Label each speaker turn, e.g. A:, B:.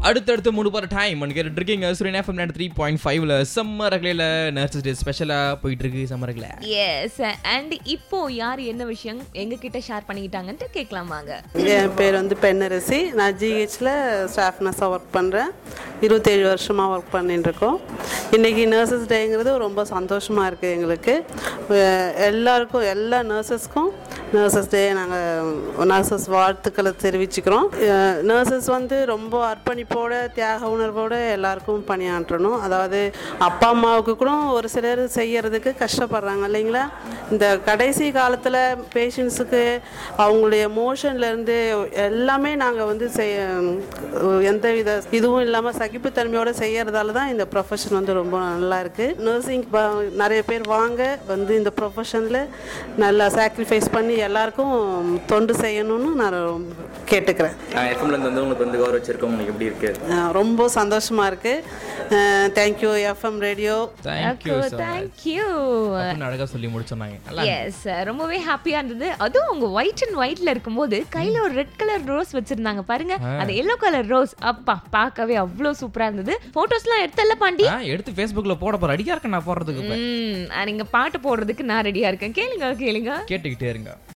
A: அடுத்தடுத்து மூணு பாரு டைம் கேட்டுட்டு இருக்கீங்க சூரியன் எஃப்எம் த்ரீ பாயிண்ட் ஃபைவ்ல சம்மர் ரகலையில் நர்சஸ் டே ஸ்பெஷலாக போயிட்டு இருக்கு சம்மர் ரகல
B: எஸ் அண்ட் இப்போ யார் என்ன விஷயம் எங்க கிட்ட ஷேர் பண்ணிக்கிட்டாங்கன்ட்டு கேட்கலாம் வாங்க
C: என் பேர் வந்து பெண்ணரசி நான் ஜிஹெச்சில் ஸ்டாஃப் நர்ஸாக ஒர்க் பண்ணுறேன் இருபத்தேழு வருஷமாக ஒர்க் பண்ணிட்டு இருக்கோம் இன்றைக்கி நர்சஸ் டேங்கிறது ரொம்ப சந்தோஷமாக இருக்குது எங்களுக்கு அஹ் எல்லாருக்கும் எல்லா நர்சஸ்க்கும் நர்சஸ் டே நாங்கள் நர்சஸ் வாழ்த்துக்களை தெரிவிச்சுக்கிறோம் நர்சஸ் வந்து ரொம்ப அர்ப்பணிப்போட தியாக உணர்வோட எல்லாருக்கும் பணியாற்றணும் அதாவது அப்பா அம்மாவுக்கு கூட ஒரு சிலர் செய்யறதுக்கு கஷ்டப்படுறாங்க இல்லைங்களா இந்த கடைசி காலத்தில் பேஷண்ட்ஸுக்கு அவங்களுடைய மோஷன்லேருந்து எல்லாமே நாங்கள் வந்து செய்ய எந்த வித இதுவும் இல்லாமல் சகிப்புத்தன்மையோடு செய்யறதால தான் இந்த ப்ரொஃபஷன் வந்து ரொம்ப நல்லா இருக்குது நர்சிங் நிறைய பேர் வாங்க வந்து இந்த ப்ரொஃபஷனில் நல்லா சாக்ரிஃபைஸ் பண்ணி எல்லாருக்கும் தொண்டு செய்யணும்னு நான் கேட்டுக்கிறேன்
D: எஃப்எம்லேருந்து வந்து உங்களுக்கு வந்து கௌரவிச்சிருக்கோம் உங்களுக்கு எப்படி இருக்கு
C: அஹ் ரொம்ப சந்தோஷமாக இருக்குது thank you FM radio
A: thank you
B: thank you
A: அழகாக சொல்லி முடிச்சோன்னாங்க நல்லா
B: எஸ் ரொம்பவே ஹாப்பியா இருந்தது அதுவும் அவங்க ஒயிட் அண்ட் ஒயிட்ல இருக்கும்போது கையில ஒரு ரெட் கலர் ரோஸ் வச்சிருந்தாங்க பாருங்க அது எல்லோ கலர் ரோஸ் அப்பா பார்க்கவே அவ்வளவு சூப்பரா இருந்தது போட்டோஸ்லாம் எடுத்தல்ல பாண்டி
A: ஆ, எடுத்து ஃபேஸ்புக்கில் போட போகிற ரெடியாக இருக்கேன் நான் போடுறதுக்கு இப்ப.
B: ம் நீங்க பாட்டு போடுறதுக்கு நான் ரெடியா இருக்கேன் கேளுங்க கேளுங்க
A: கேட்டுக்கிட்டே இருங்க